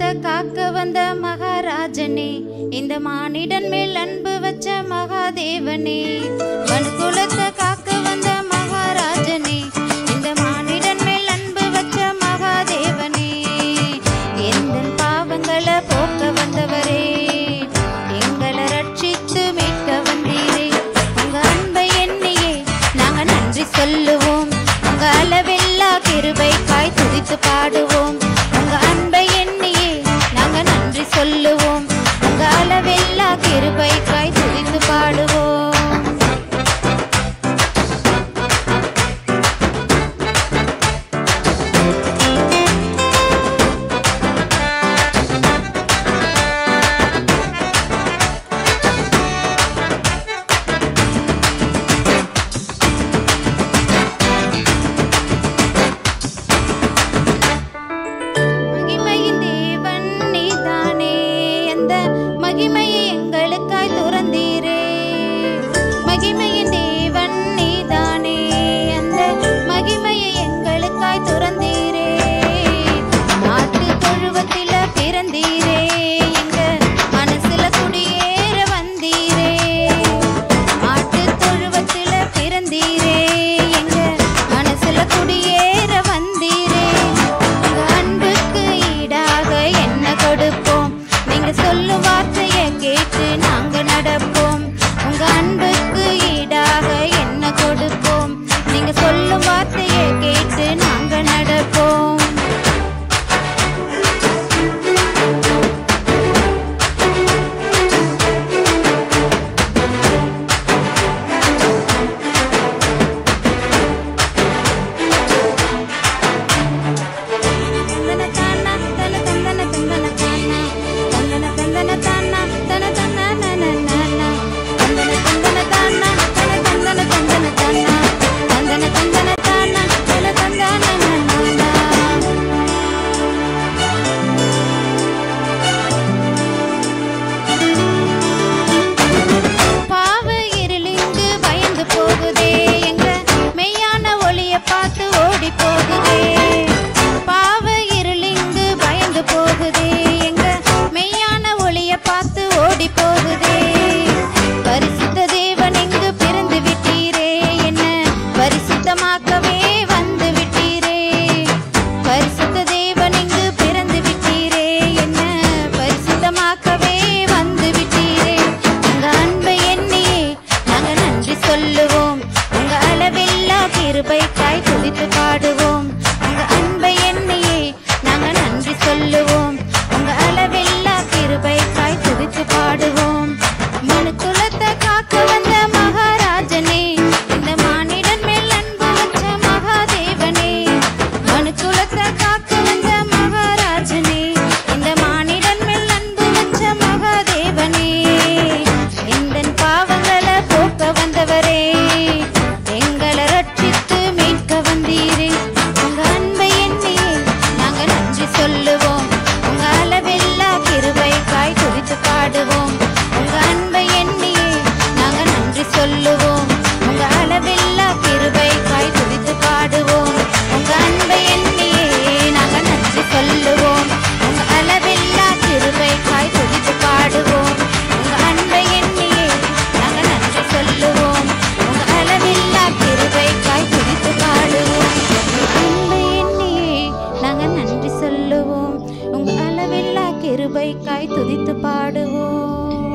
குலத்தை காக்க வந்த மகாராஜனே இந்த மானிடன் மேல் அன்பு வச்ச மகாதேவனே மனு குலத்தை காக்க வந்த மகாராஜனே இந்த மானிடன் மேல் அன்பு வச்ச மகாதேவனே எந்த பாவங்களை போக்க வந்தவரே எங்களை ரட்சித்து மீட்க வந்தீரே உங்க அன்பை எண்ணியே நாங்க நன்றி சொல்லுவோம் உங்க அளவில்லா கிருபைக்காய் துதித்து பாடுவோம் உங்க அன்பை எண்ணியே நாங்க நன்றி சொல்லுவோம் உங்க அளவில்லா கிருபைக்காய் துதித்து பாடுவோம் மகிமையின் தேவன் நீதானே அந்த மகிமையை எங்களுக்காய் துறந்தீரே மகிமையின் தேவன் நீதானே அந்த மகிமையை எங்களுக்காய் துறந்தீரே நாட்டு தொழுவத்தில பிறந்தீரே எங்க மனசுல குடியேற வந்தீரே மாட்டு தொழுவத்தில பிறந்தீரே எங்க மனசுல குடியேற வந்தீரே உங்க அன்புக்கு ஈடாக என்ன கொடுப்போம் நீங்க சொல்லும் வார்த்தையை கேட்டு நாங்க நடப்போம் உங்க அன்புக்கு ஈடாக என்ன கொடுப்போம் நீங்க சொல்லும் வார்த்தையை கேட்டு நாங்க நடப்போம் தந்தன தானா தன தந்தன தந்தன தானா தந்தன தந்தன தானா தன தந்தன நனனா தந்தன தந்தன தானா தன தந்தன தந்தன தானா தந்தன தந்தன தானா தன தந்தன நனனா பாவ இருளிங்கு பயந்து போகுதே எங்க மெய்யான ஒளிய பார்த்து ஓடி போகுதே பாவ இருளிங்கு பயந்து போகுதே எங்க மெய்யான ஒளிய பார்த்து ஓடி போகுதே பரிசுத்த தேவன் இங்கு பிறந்து விட்டீரே என்ன பரிசுத்தமாக்கவே வந்து விட்டீரே பரிசுத்த தேவன் இங்கு பிறந்து விட்டீரே என்ன பரிசுத்தமாக்கவே வந்து விட்டீரே உங்க அன்பை எண்ணியே நாங்க நன்றி சொல்லுவோம் உங்க அளவில்லா கிருபைக்காய் துதித்து பாடுவோம் உங்க அன்பை எண்ணியே நாங்க நன்றி சொல்லுவோம் உங்க அளவில்லா கிருபைக்காய் துதித்து பாடுவோம் மனு குலத்தை காக்க வந்த மகாராஜனே இந்த மானிடன் மேல் அன்பு வச்ச மகாதேவனே மனு குலத்தை காக்க வந்த மகாராஜனே இந்த மானிடன் மேல் அன்பு வச்ச மகாதேவனே எந்தன் பாவங்களை போக்க வந்தவரே எங்களை ரட்சித்து மீட்க வந்தீரே உங்க அன்பை எண்ணியே நாங்க நன்றி சொல்லுவோம் உங்க அளவில்லா கிருபைக்காய் துதித்து பாடுவோம் உங்க அன்பை எண்ணியே நாங்க நன்றி சொல்லுவோம் உங்க அளவில்லா கிருபைக்காய் துதித்து பாடுவோம் உங்க அன்பை எண்ணியே நாங்க நன்றி சொல்லுவோம் உங்க அளவில்லா கிருபைக்காய் துதித்து பாடுவோம் உங்க அன்பை எண்ணியே நாங்க நன்றி சொல்லுவோம் உங்க அளவில்லா கிருபைக்காய் துதித்து பாடுவோம் அன்பை எண்ணியே நாங்க நன்றி சொல்லுவோம் உங்க அளவில்லா கிருபைக்காய் துதித்து பாடுவோம்